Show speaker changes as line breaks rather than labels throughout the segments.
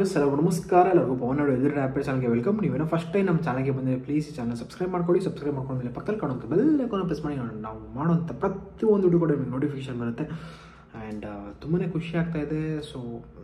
views ಎಲ್ಲರಿಗೂ ನಮಸ್ಕಾರ ಎಲ್ಲರಿಗೂ ಪವನ್ ನಾಡು ಎದುರು ಆ್ಯಪ್ ಚಾನಲ್ಗೆ ವೆಲ್ಕಮ್ ನೀವೇನೋ ಫಸ್ಟ್ ಟೈಮ್ ನಮ್ಮ ಚಾನಲ್ಗೆ ಬಂದರೆ ಪ್ಲೀಸ್ ಈ ಚಾನಲ್ ಸಬ್ಸ್ಕ್ರೈಬ್ ಮಾಡ್ಕೊಳ್ಳಿ ಸಬ್ಸ್ಕ್ರೈಬ್ ಮಾಡ್ಕೊಂಡ್ಮೇಲೆ ಪಕ್ಕದಲ್ಲಿ ಕಾಣುವಂಥ ಬೆಲ್ ಐಕಾನ್ ಪ್ರೆಸ್ ಮಾಡಿ ನಾವು ಮಾಡುವಂಥ ಪ್ರತಿಯೊಂದು ವಿಡಿಯೋ ಕೂಡ ನಿಮಗೆ ನೋಟಿಫಿಕೇಶನ್ ಬರುತ್ತೆ ಆ್ಯಂಡ್ ತುಂಬಾ ಖುಷಿ ಆಗ್ತಾ ಇದೆ ಸೊ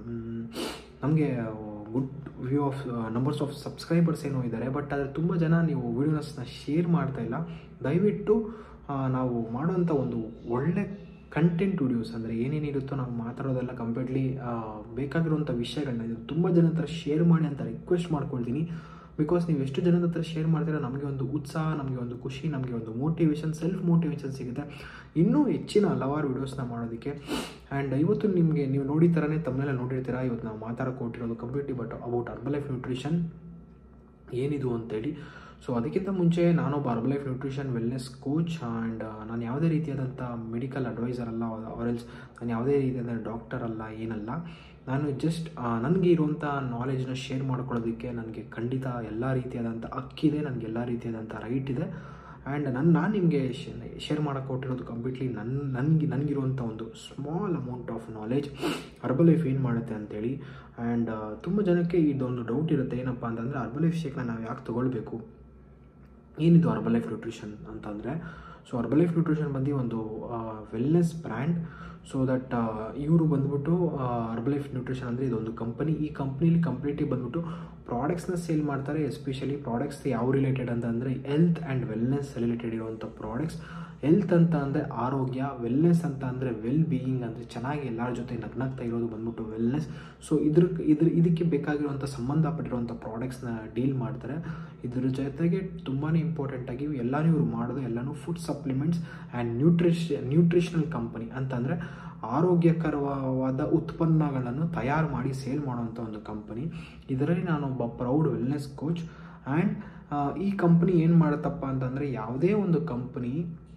ನಮಗೆ good view of numbers of subscribers ಏನೋ ಇದ್ದಾರೆ ಬಟ್ ಆದರೆ ತುಂಬ ಜನ ನೀವು ವೀಡಿಯೋಸ್ನ ಶೇರ್ ಮಾಡ್ತಾ ಇಲ್ಲ ದಯವಿಟ್ಟು ಆ, ನಾವು ಮಾಡುವಂಥ ಒಂದು ಒಳ್ಳೆ ಕಂಟೆಂಟ್ ವಿಡಿಯೋಸ್ ಅಂದರೆ ಏನೇನಿರುತ್ತೋ ನಾವು ಮಾತಾಡೋದೆಲ್ಲ ಕಂಪ್ಲೀಟ್ಲಿ ಬೇಕಾಗಿರುವಂಥ ವಿಷಯಗಳನ್ನ ಇದು ತುಂಬ ಜನ ಹತ್ರ ಶೇರ್ ಮಾಡಿ ಅಂತ ರಿಕ್ವೆಸ್ಟ್ ಮಾಡ್ಕೊಳ್ತೀನಿ ಬಿಕಾಸ್ ನೀವು ಎಷ್ಟು ಜನದ ಹತ್ರ ಶೇರ್ ಮಾಡ್ತೀರಾ ನಮಗೆ ಒಂದು ಉತ್ಸಾಹ ನಮಗೆ ಒಂದು ಖುಷಿ ನಮಗೆ ಒಂದು ಮೋಟಿವೇಶನ್ ಸೆಲ್ಫ್ ಮೋಟಿವೇಶನ್ ಸಿಗುತ್ತೆ ಇನ್ನೂ ಹೆಚ್ಚಿನ ಹಲವಾರು ವೀಡಿಯೋಸ್ನ ಮಾಡೋದಕ್ಕೆ ಆ್ಯಂಡ್ ಇವತ್ತು ನಿಮಗೆ ನೀವು ನೋಡಿದ ಥರನೇ ತಮ್ಮನೆಲ್ಲ ನೋಡಿರ್ತೀರಾ ಇವತ್ತು ನಾವು ಮಾತಾಡೋಕೆ ಕೊಟ್ಟಿರೋದು completely but about Herbalife nutrition ಏನಿದು ಅಂತೇಳಿ ಸೊ ಅದಕ್ಕಿಂತ ಮುಂಚೆ ನಾನೊಬ್ಬ Herbalife nutrition wellness coach and ನಾನು ಯಾವುದೇ ರೀತಿಯಾದಂಥ ಮೆಡಿಕಲ್ ಅಡ್ವೈಸರ್ ಅಲ್ಲ ಆರೆಲ್ಸ್ ನಾನು ಯಾವುದೇ ರೀತಿಯಾದ ಡಾಕ್ಟರ್ ಅಲ್ಲ ಏನಲ್ಲ ನಾನು ಜಸ್ಟ್ ನನಗೆ ಇರುವಂಥ ನಾಲೆಜ್ನ ಶೇರ್ ಮಾಡ್ಕೊಳ್ಳೋದಕ್ಕೆ ನನಗೆ ಖಂಡಿತ ಎಲ್ಲ ರೀತಿಯಾದಂಥ ಹಕ್ಕಿದೆ ನನಗೆ ಎಲ್ಲ ರೀತಿಯಾದಂಥ ರೈಟ್ ಇದೆ ಆ್ಯಂಡ್ ನನ್ನ ನಾನು ನಿಮಗೆ ಶೇರ್ ಮಾಡೋಕೆ ಕೊಟ್ಟಿರೋದು ಕಂಪ್ಲೀಟ್ಲಿ ನನ್ನ ನನಗೆ ನನಗಿರುವಂಥ ಒಂದು small amount of knowledge Herbalife ಏನು ಮಾಡುತ್ತೆ ಅಂತೇಳಿ ಆ್ಯಂಡ್ ತುಂಬ ಜನಕ್ಕೆ ಇದೊಂದು ಡೌಟ್ ಇರುತ್ತೆ ಏನಪ್ಪ ಅಂತಂದರೆ ಅರ್ಬಲ್ ಲೈಫ್ ಶೇಕ್ನ ನಾವು ಯಾಕೆ ತೊಗೊಳ್ಬೇಕು ಏನಿದು ಅರ್ಬಲ್ ಲೈಫ್ ನ್ಯೂಟ್ರಿಷನ್ ಅಂತಂದರೆ ಸೊ ಅರ್ಬಲ್ ಲೈಫ್ ನ್ಯೂಟ್ರಿಷನ್ ಬಂದು ಒಂದು ವೆಲ್ನೆಸ್ ಬ್ರ್ಯಾಂಡ್ ಸೊ ದಟ್ ಇವರು ಬಂದ್ಬಿಟ್ಟು ಅರ್ಬಲ್ ಲೈಫ್ ನ್ಯೂಟ್ರಿಷನ್ ಅಂದರೆ ಇದೊಂದು ಕಂಪನಿ ಈ ಕಂಪ್ನಿಲಿ ಕಂಪ್ಲೀಟ್ಲಿ ಬಂದ್ಬಿಟ್ಟು ಪ್ರಾಡಕ್ಟ್ಸ್ನ ಸೇಲ್ ಮಾಡ್ತಾರೆ ಎಸ್ಪೆಷಲಿ ಪ್ರಾಡಕ್ಟ್ಸ್ ಯಾವ ರಿಲೇಟೆಡ್ ಅಂತಂದರೆ ಹೆಲ್ತ್ ಆ್ಯಂಡ್ ವೆಲ್ನೆಸ್ ರಿಲೇಟೆಡ್ ಇರುವಂಥ ಪ್ರಾಡಕ್ಟ್ಸ್ ಹೆಲ್ತ್ ಅಂತ ಅಂದರೆ ಆರೋಗ್ಯ ವೆಲ್ನೆಸ್ ಅಂತ ಅಂದರೆ ವೆಲ್ ಬೀಯಿಂಗ್ ಅಂದರೆ ಚೆನ್ನಾಗಿ ಎಲ್ಲರ ಜೊತೆ ನಗ್ನಾಗ್ತಾ ಇರೋದು ಬಂದ್ಬಿಟ್ಟು ವೆಲ್ನೆಸ್ ಸೊ ಇದ್ರ ಇದ್ರ ಇದಕ್ಕೆ ಬೇಕಾಗಿರುವಂಥ ಸಂಬಂಧಪಟ್ಟಿರುವಂಥ ಪ್ರಾಡಕ್ಟ್ಸ್ನ ಡೀಲ್ ಮಾಡ್ತಾರೆ ಇದ್ರ ಜೊತೆಗೆ ತುಂಬಾ ಇಂಪಾರ್ಟೆಂಟಾಗಿ ಎಲ್ಲನೂ ಇವರು ಮಾಡೋದು ಎಲ್ಲನೂ food supplements and nutrish nutritional company ಅಂತಂದರೆ ಆರೋಗ್ಯಕರವಾದ ಉತ್ಪನ್ನಗಳನ್ನು ತಯಾರು ಮಾಡಿ ಸೇಲ್ ಮಾಡುವಂಥ ಒಂದು ಕಂಪನಿ ಇದರಲ್ಲಿ ನಾನೊಬ್ಬ ಪ್ರೌಡ್ ವೆಲ್ನೆಸ್ ಕೋಚ್ ಆ್ಯಂಡ್ ಈ ಕಂಪ್ನಿ ಏನು ಮಾಡುತ್ತಪ್ಪ ಅಂತಂದರೆ ಯಾವುದೇ ಒಂದು ಕಂಪ್ನಿ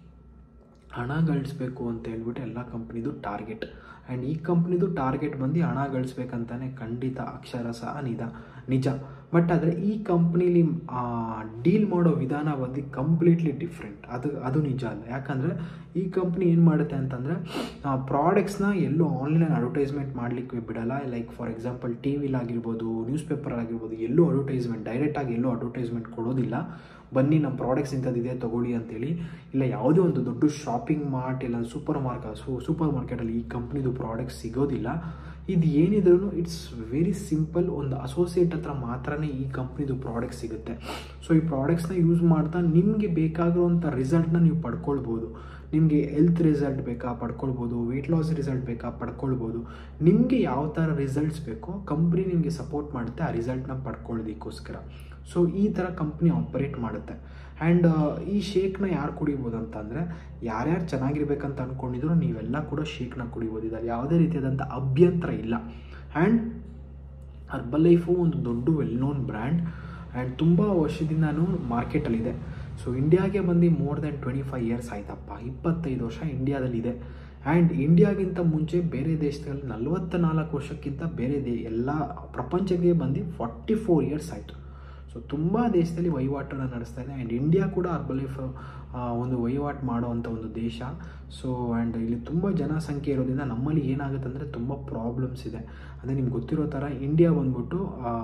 ಹಣ ಗಳಿಸ್ಬೇಕು ಅಂತ ಹೇಳ್ಬಿಟ್ಟು ಎಲ್ಲ ಕಂಪ್ನಿದು ಟಾರ್ಗೆಟ್ ಆ್ಯಂಡ್ ಈ ಕಂಪ್ನಿದು ಟಾರ್ಗೆಟ್ ಬಂದು ಹಣ ಗಳಿಸ್ಬೇಕಂತಾನೆ ಖಂಡಿತ ಅಕ್ಷರ ಸಹ ನಿಜ ನಿಜ ಬಟ್ ಆದರೆ ಈ ಕಂಪ್ನಿಲಿ ಡೀಲ್ ಮಾಡೋ ವಿಧಾನ ಬಂದು ಕಂಪ್ಲೀಟ್ಲಿ ಡಿಫ್ರೆಂಟ್ ಅದು ಅದು ನಿಜ ಅಲ್ಲ ಯಾಕಂದರೆ ಈ ಕಂಪ್ನಿ ಏನು ಮಾಡುತ್ತೆ ಅಂತಂದರೆ ಪ್ರಾಡಕ್ಟ್ಸ್ನ ಎಲ್ಲೂ ಆನ್ಲೈನ್ ಅಡ್ವರ್ಟೈಸ್ಮೆಂಟ್ ಮಾಡಲಿಕ್ಕೆ ಬಿಡಲ್ಲ ಲೈಕ್ ಫಾರ್ ಎಕ್ಸಾಂಪಲ್ ಟಿ ವಿಲಾಗಿರ್ಬೋದು ನ್ಯೂಸ್ ಪೇಪರಲ್ಲಾಗಿರ್ಬೋದು ಎಲ್ಲೂ ಅಡ್ವರ್ಟೈಸ್ಮೆಂಟ್ ಡೈರೆಕ್ಟಾಗಿ ಎಲ್ಲೂ ಅಡ್ವರ್ಟೈಸ್ಮೆಂಟ್ ಕೊಡೋದಿಲ್ಲ ಬನ್ನಿ ನಮ್ಮ ಪ್ರಾಡಕ್ಟ್ಸ್ ಇಂಥದ್ದಿದೆ ತೊಗೊಳ್ಳಿ ಅಂತೇಳಿ ಇಲ್ಲ ಯಾವುದೇ ಒಂದು ದೊಡ್ಡ ಶಾಪಿಂಗ್ ಮಾರ್ಟ್ ಇಲ್ಲ ಸೂಪರ್ ಮಾರ್ಕೆಟ್ ಸೂಪರ್ ಮಾರ್ಕೆಟಲ್ಲಿ ಈ ಕಂಪ್ನಿದು ಪ್ರಾಡಕ್ಟ್ಸ್ ಸಿಗೋದಿಲ್ಲ ಇದು ಏನಿದ್ರು ಇಟ್ಸ್ ವೆರಿ ಸಿಂಪಲ್ ಒಂದು ಅಸೋಸಿಯೇಟ್ ಹತ್ರ ಮಾತ್ರನೇ ಈ ಕಂಪ್ನಿದು ಪ್ರಾಡಕ್ಟ್ ಸಿಗುತ್ತೆ ಸೊ ಈ ಪ್ರಾಡಕ್ಟ್ಸ್ನ ಯೂಸ್ ಮಾಡ್ತಾ ನಿಮಗೆ ಬೇಕಾಗಿರುವಂಥ ರಿಸಲ್ಟ್ನ ನೀವು ಪಡ್ಕೊಳ್ಬೋದು ನಿಮಗೆ ಹೆಲ್ತ್ ರಿಸಲ್ಟ್ ಬೇಕಾ ಪಡ್ಕೊಳ್ಬೋದು ವೆಯ್ಟ್ ಲಾಸ್ ರಿಸಲ್ಟ್ ಬೇಕಾ ಪಡ್ಕೊಳ್ಬೋದು ನಿಮಗೆ ಯಾವ ಥರ ರಿಸಲ್ಟ್ಸ್ ಬೇಕೋ ಕಂಪ್ನಿ ನಿಮಗೆ ಸಪೋರ್ಟ್ ಮಾಡುತ್ತೆ ಆ ರಿಸಲ್ಟ್ನ ಪಡ್ಕೊಳ್ಳೋದಕ್ಕೋಸ್ಕರ ಸೊ ಈ ಥರ ಕಂಪ್ನಿ ಆಪರೇಟ್ ಮಾಡುತ್ತೆ ಆ್ಯಂಡ್ ಈ ಶೇಕ್ನ ಯಾರು ಕುಡಿಬೋದು ಅಂತಂದರೆ ಯಾರ್ಯಾರು ಚೆನ್ನಾಗಿರ್ಬೇಕಂತ ಅಂದ್ಕೊಂಡಿದ್ರು ನೀವೆಲ್ಲ ಕೂಡ ಶೇಕ್ನ ಕುಡಿಬೋದು ಇದರಲ್ಲಿ ಯಾವುದೇ ರೀತಿಯಾದಂಥ ಅಭ್ಯಂತರ ಇಲ್ಲ ಆ್ಯಂಡ್ ಅರ್ಬಲ್ ಲೈಫು ಒಂದು ದೊಡ್ಡ ವೆಲ್ ನೋನ್ ಬ್ರ್ಯಾಂಡ್ ಆ್ಯಂಡ್ ತುಂಬ ವರ್ಷದಿಂದನೂ ಮಾರ್ಕೆಟಲ್ಲಿದೆ ಸೊ ಇಂಡಿಯಾಗೆ ಬಂದು more than twenty five years ಆಯ್ತಪ್ಪ ಇಪ್ಪತ್ತೈದು ವರ್ಷ ಇಂಡಿಯಾದಲ್ಲಿದೆ ಆ್ಯಂಡ್ ಇಂಡಿಯಾಗಿಂತ ಮುಂಚೆ ಬೇರೆ ದೇಶದಲ್ಲಿ ನಲವತ್ತ ನಾಲ್ಕು ವರ್ಷಕ್ಕಿಂತ ಬೇರೆ ದೇ ಎಲ್ಲ ಪ್ರಪಂಚಕ್ಕೆ ಬಂದು ಫಾರ್ಟಿ ಫೋರ್ ಇಯರ್ಸ್ ಆಯಿತು ಸೊ ತುಂಬ ದೇಶದಲ್ಲಿ ವಹಿವಾಟನ್ನು ನಡೆಸ್ತಾ ಇದೆ ಆ್ಯಂಡ್ ಇಂಡಿಯಾ ಕೂಡ ಅರ್ಬಲ್ ಲೈಫ್ ಒಂದು ವಹಿವಾಟು ಮಾಡುವಂಥ ಒಂದು ದೇಶ ಸೊ ಆ್ಯಂಡ್ ಇಲ್ಲಿ ತುಂಬ ಜನಸಂಖ್ಯೆ ಇರೋದ್ರಿಂದ ನಮ್ಮಲ್ಲಿ ಏನಾಗುತ್ತೆ ಅಂದರೆ ತುಂಬ ಪ್ರಾಬ್ಲಮ್ಸ್ ಇದೆ ಅಂದರೆ ನಿಮ್ಗೆ ಗೊತ್ತಿರೋ ಥರ ಇಂಡಿಯಾ ಬಂದ್ಬಿಟ್ಟು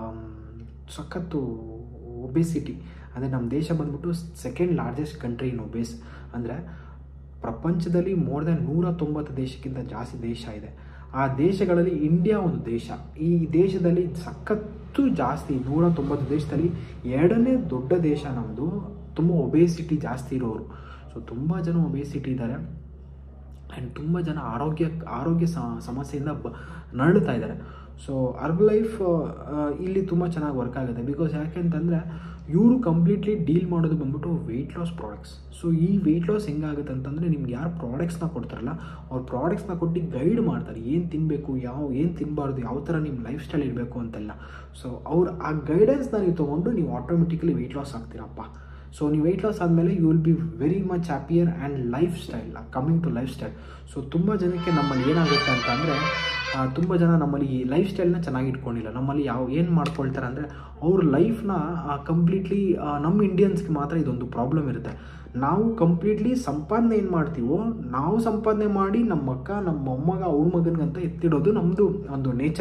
ಸಖತ್ತು ಒಬೆಸಿಟಿ ಅಂದರೆ ನಮ್ಮ ದೇಶ ಬಂದ್ಬಿಟ್ಟು second largest country in obese ಅಂದರೆ ಪ್ರಪಂಚದಲ್ಲಿ ಮೋರ್ ದೆನ್ ನೂರ ತೊಂಬತ್ತು ದೇಶಕ್ಕಿಂತ ಜಾಸ್ತಿ ದೇಶ ಇದೆ ಆ ದೇಶಗಳಲ್ಲಿ ಇಂಡಿಯಾ ಒಂದು ದೇಶ ಈ ದೇಶದಲ್ಲಿ ಸಖತ್ತು ಜಾಸ್ತಿ ನೂರ ತೊಂಬತ್ತು ದೇಶದಲ್ಲಿ ಎರಡನೇ ದೊಡ್ಡ ದೇಶ ನಮ್ಮದು ತುಂಬ ಒಬೇಸಿಟಿ ಜಾಸ್ತಿ ಇರೋರು ಸೊ ತುಂಬ ಜನ ಒಬೇಸಿಟಿ ಇದ್ದಾರೆ ಆ್ಯಂಡ್ ತುಂಬ ಜನ ಆರೋಗ್ಯ ಆರೋಗ್ಯ ಸಮಸ್ಯೆಯಿಂದ ಬ ನರಳುತ್ತಾ ಇದ್ದಾರೆ ಸೊ ಅರ್ಬ್ ಲೈಫ್ ಇಲ್ಲಿ ತುಂಬ ಚೆನ್ನಾಗಿ ವರ್ಕ್ ಆಗುತ್ತೆ ಬಿಕಾಸ್ ಯಾಕೆಂತಂದರೆ ಇವರು ಕಂಪ್ಲೀಟ್ಲಿ ಡೀಲ್ ಮಾಡೋದು ಬಂದ್ಬಿಟ್ಟು ವೆಯ್ಟ್ ಲಾಸ್ ಪ್ರಾಡಕ್ಟ್ಸ್ ಸೊ ಈ ವೆಯ್ಟ್ ಲಾಸ್ ಹೆಂಗಾಗುತ್ತೆ ಅಂತಂದರೆ ನಿಮ್ಗೆ ಯಾರು ಪ್ರಾಡಕ್ಟ್ಸ್ನ ಕೊಡ್ತಾರಲ್ಲ ಅವ್ರು ಪ್ರಾಡಕ್ಟ್ಸ್ನ ಕೊಟ್ಟು ಗೈಡ್ ಮಾಡ್ತಾರೆ ಏನು ತಿನ್ನಬೇಕು ಯಾವ ಏನು ತಿನ್ನಬಾರ್ದು ಯಾವ ಥರ ನಿಮ್ಮ ಲೈಫ್ ಸ್ಟೈಲ್ ಇರಬೇಕು ಅಂತೆಲ್ಲ ಸೊ ಅವ್ರು ಆ ಗೈಡೆನ್ಸ್ನ ನೀವು ತೊಗೊಂಡು ನೀವು ಆಟೋಮೆಟಿಕಲಿ ವೆಯ್ಟ್ ಲಾಸ್ ಆಗ್ತೀರಪ್ಪ ಸೊ ನೀವು ವೆಯ್ಟ್ ಲಾಸ್ ಆದಮೇಲೆ you will be very much happier and lifestyle coming to lifestyle so ತುಂಬ ಜನಕ್ಕೆ ನಮ್ಮಲ್ಲಿ ಏನಾಗುತ್ತೆ ಅಂತ ಅಂದರೆ ತುಂಬ ಜನ ನಮ್ಮಲ್ಲಿ ಈ ಲೈಫ್ ಸ್ಟೈಲ್ನ ಚೆನ್ನಾಗಿ ಇಟ್ಕೊಂಡಿಲ್ಲ ನಮ್ಮಲ್ಲಿ ಯಾವ ಏನು ಮಾಡ್ಕೊಳ್ತಾರೆ ಅಂದರೆ ಅವ್ರ ಲೈಫ್ನ ಕಂಪ್ಲೀಟ್ಲಿ ನಮ್ಮ ಇಂಡಿಯನ್ಸ್ಗೆ ಮಾತ್ರ ಇದೊಂದು ಪ್ರಾಬ್ಲಮ್ ಇರುತ್ತೆ ನಾವು ಕಂಪ್ಲೀಟ್ಲಿ ಸಂಪಾದನೆ ಏನು ಮಾಡ್ತೀವೋ ನಾವು ಸಂಪಾದನೆ ಮಾಡಿ ನಮ್ಮ ಅಕ್ಕ ನಮ್ಮ ಮೊಮ್ಮಗ ಅವ್ರ ಮಗನಿಗಂತ ಎತ್ತಿಡೋದು ನಮ್ಮದು ಒಂದು ನೇಚರ್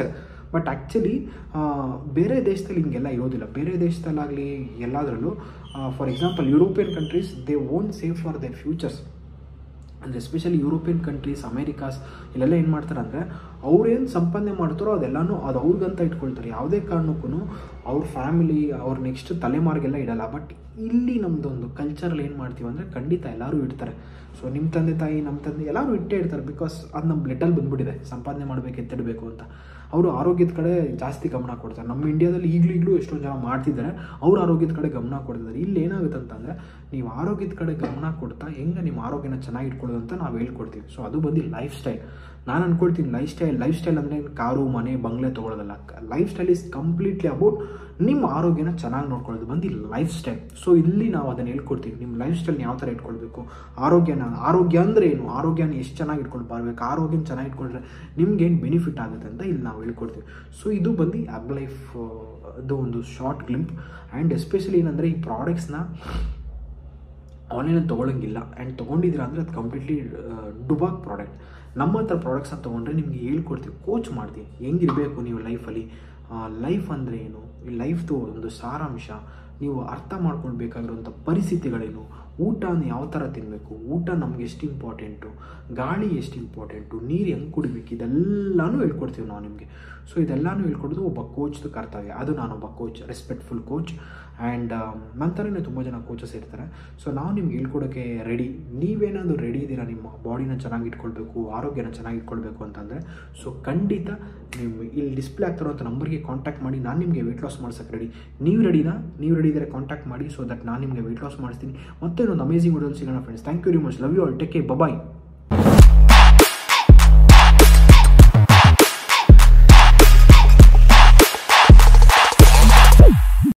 ಬಟ್ ಆ್ಯಕ್ಚುಲಿ ಬೇರೆ ದೇಶದಲ್ಲಿ ಹಿಂಗೆಲ್ಲ ಇರೋದಿಲ್ಲ ಬೇರೆ ದೇಶದಲ್ಲಾಗಲಿ ಎಲ್ಲದರಲ್ಲೂ for example European countries they won't save for their futures ಅಂದರೆ ಎಸ್ಪೆಷಲಿ ಯುರೋಪಿಯನ್ ಕಂಟ್ರೀಸ್ ಅಮೇರಿಕಾಸ್ ಇಲ್ಲೆಲ್ಲ ಏನು ಮಾಡ್ತಾರೆ ಅಂದರೆ ಅವ್ರೇನು ಸಂಪಾದನೆ ಮಾಡ್ತಾರೋ ಅದೆಲ್ಲನೂ ಅದು ಅವ್ರಿಗಂತ ಇಟ್ಕೊಳ್ತಾರೆ ಯಾವುದೇ ಕಾರಣಕ್ಕೂ ಅವ್ರ ಫ್ಯಾಮಿಲಿ ಅವ್ರ ನೆಕ್ಸ್ಟ್ ತಲೆಮಾರಿಗೆಲ್ಲ ಇಡಲ್ಲ ಬಟ್ ಇಲ್ಲಿ ನಮ್ಮದೊಂದು ಕಲ್ಚರಲ್ಲಿ ಏನು ಮಾಡ್ತೀವಿ ಅಂದರೆ ಖಂಡಿತ ಎಲ್ಲರೂ ಇಡ್ತಾರೆ ಸೊ ನಿಮ್ಮ ತಂದೆ ತಾಯಿ ನಮ್ಮ ತಂದೆ ಎಲ್ಲರೂ ಇಟ್ಟೇ ಇರ್ತಾರೆ ಬಿಕಾಸ್ ಅದು ನಮ್ಮ ಬ್ಲಡ್ಡಲ್ಲಿ ಬಂದ್ಬಿಟ್ಟಿದೆ ಸಂಪಾದನೆ ಮಾಡಬೇಕು ಎತ್ತಿಡಬೇಕು ಅಂತ ಅವರು ಆರೋಗ್ಯದ ಕಡೆ ಜಾಸ್ತಿ ಗಮನ ಕೊಡ್ತಾರೆ ನಮ್ಮ ಇಂಡಿಯಾದಲ್ಲಿ ಈಗಲೂ ಈಗಲೂ ಎಷ್ಟೊಂದು ಜನ ಮಾಡ್ತಿದ್ದಾರೆ ಅವ್ರ ಆರೋಗ್ಯದ ಕಡೆ ಗಮನ ಕೊಡ್ತಿದ್ದಾರೆ ಇಲ್ಲಿ ಏನಾಗುತ್ತೆ ಅಂತಂದರೆ ನೀವು ಆರೋಗ್ಯದ ಕಡೆ ಗಮನ ಕೊಡ್ತಾ ಹೆಂಗೆ ನಿಮ್ಮ ಆರೋಗ್ಯನ ಚೆನ್ನಾಗಿ ಇಟ್ಕೊಳ್ಳೋದು ಅಂತ ನಾವು ಹೇಳ್ಕೊಡ್ತೀವಿ ಸೊ ಅದು ಬಂದು ಲೈಫ್ ಸ್ಟೈಲ್ ನಾನು ಅನ್ಕೊಳ್ತೀನಿ ಲೈಫ್ ಸ್ಟೈಲ್ ಲೈಫ್ ಸ್ಟೈಲ್ ಅಂದರೆ ಕಾರು ಮನೆ ಬಂಗ್ಲೆ ತೊಗೊಳೋದಲ್ಲ lifestyle is completely about ನಿಮ್ಮ ಆರೋಗ್ಯನ ಚೆನ್ನಾಗಿ ನೋಡ್ಕೊಳ್ಳೋದು ಬಂದು ಲೈಫ್ ಸ್ಟೈಲ್ ಸೊ ಇಲ್ಲಿ ನಾವು ಅದನ್ನು ಹೇಳ್ಕೊಡ್ತೀವಿ ನಿಮ್ಮ ಲೈಫ್ ಸ್ಟೈಲ್ನ ಯಾವ ಥರ ಇಟ್ಕೊಳ್ಬೇಕು ಆರೋಗ್ಯನ ಆರೋಗ್ಯ ಅಂದರೆ ಏನು ಆರೋಗ್ಯನ ಎಷ್ಟು ಚೆನ್ನಾಗಿ ಇಟ್ಕೊಂಡು ಬರಬೇಕು ಆರೋಗ್ಯನ ಚೆನ್ನಾಗಿ ಇಟ್ಕೊಂಡ್ರೆ ನಿಮ್ಗೇನು ಬೆನಿಫಿಟ್ ಆಗುತ್ತೆ ಅಂತ ಇಲ್ಲಿ ನಾವು ಹೇಳ್ಕೊಡ್ತೀವಿ ಸೊ ಇದು ಬಂದು ಅಬ್ ಲೈಫ್ ಅದು ಒಂದು ಶಾರ್ಟ್ ಗ್ಲಿಂಪ್ ಆ್ಯಂಡ್ ಎಸ್ಪೆಷಲಿ ಏನಂದರೆ ಈ ಪ್ರಾಡಕ್ಟ್ಸ್ನ ಆನ್ಲೈನಲ್ಲಿ ತೊಗೊಳಂಗಿಲ್ಲ ಆ್ಯಂಡ್ ತೊಗೊಂಡಿದ್ದೀರಾ ಅಂದರೆ ಅದು ಕಂಪ್ಲೀಟ್ಲಿ ಡುಬಾಕ್ ಪ್ರಾಡಕ್ಟ್ ನಮ್ಮ ಹತ್ರ ಪ್ರಾಡಕ್ಟ್ಸ್ನ ತೊಗೊಂಡ್ರೆ ನಿಮಗೆ ಹೇಳ್ಕೊಡ್ತೀವಿ ಕೋಚ್ ಮಾಡ್ತೀವಿ ಹೆಂಗಿರಬೇಕು ನೀವು ಲೈಫಲ್ಲಿ ಲೈಫ್ ಅಂದರೆ ಏನು ಈ ಲೈಫ್ದು ಒಂದು ಸಾರಾಂಶ ನೀವು ಅರ್ಥ ಮಾಡ್ಕೊಳ್ಬೇಕಾಗಿರುವಂಥ ಪರಿಸ್ಥಿತಿಗಳೇನು ಊಟನ ಯಾವ ಥರ ತಿನ್ನಬೇಕು ಊಟ ನಮ್ಗೆ ಎಷ್ಟು ಇಂಪಾರ್ಟೆಂಟು ಗಾಳಿ ಎಷ್ಟು ಇಂಪಾರ್ಟೆಂಟು ನೀರು ಹೆಂಗೆ ಕುಡಿಬೇಕು ಇದೆಲ್ಲನೂ ಹೇಳ್ಕೊಡ್ತೀವಿ ನಾವು ನಿಮಗೆ ಸೊ ಇದೆಲ್ಲನೂ ಹೇಳ್ಕೊಡೋದು ಒಬ್ಬ ಕೋಚ್ದು ಕರ್ತವ್ಯ ಅದು ನಾನೊಬ್ಬ ಕೋಚ್ ರೆಸ್ಪೆಕ್ಟ್ಫುಲ್ ಕೋಚ್ ಆ್ಯಂಡ್ ನಂತರನೇ ತುಂಬ ಜನ ಕೋಚಸ್ ಇರ್ತಾರೆ ಸೊ ನಾವು ನಿಮ್ಗೆ ಹೇಳ್ಕೊಡೋಕ್ಕೆ ರೆಡಿ ನೀವೇನಾದರೂ ರೆಡಿ ಇದ್ದೀರಾ ನಿಮ್ಮ ಬಾಡಿನ ಚೆನ್ನಾಗಿ ಇಟ್ಕೊಳ್ಬೇಕು ಆರೋಗ್ಯನ ಚೆನ್ನಾಗಿ ಇಟ್ಕೊಳ್ಬೇಕು ಅಂತಂದರೆ ಸೊ ಖಂಡಿತ ನೀವು ಇಲ್ಲಿ ಡಿಸ್ಪ್ಲೇ ಆಗ್ತಿರೋಂಥ ನಂಬರ್ಗೆ ಕಾಂಟ್ಯಾಕ್ಟ್ ಮಾಡಿ ನಾನು ನಿಮಗೆ ವೆಯ್ಟ್ ಲಾಸ್ ಮಾಡ್ಸೋಕ್ಕೆ ರೆಡಿ ನೀವು ರೆಡಿನಾ ನೀವು ರೆಡಿ ಇದ್ದರೆ ಕಾಂಟ್ಯಾಕ್ಟ್ ಮಾಡಿ ಸೊ ದಟ್ ನಾನು ನಿಮಗೆ ವೆಯ್ಟ್ ಲಾಸ್ ಮಾಡಿಸ್ತೀನಿ ಮತ್ತೆ ಒಂದು ಅಮೇಸಿಂಗ್ ವಿಡಿಯೋಲಿ ಸಿಗೋಣ friends thank you very much love you all take care bye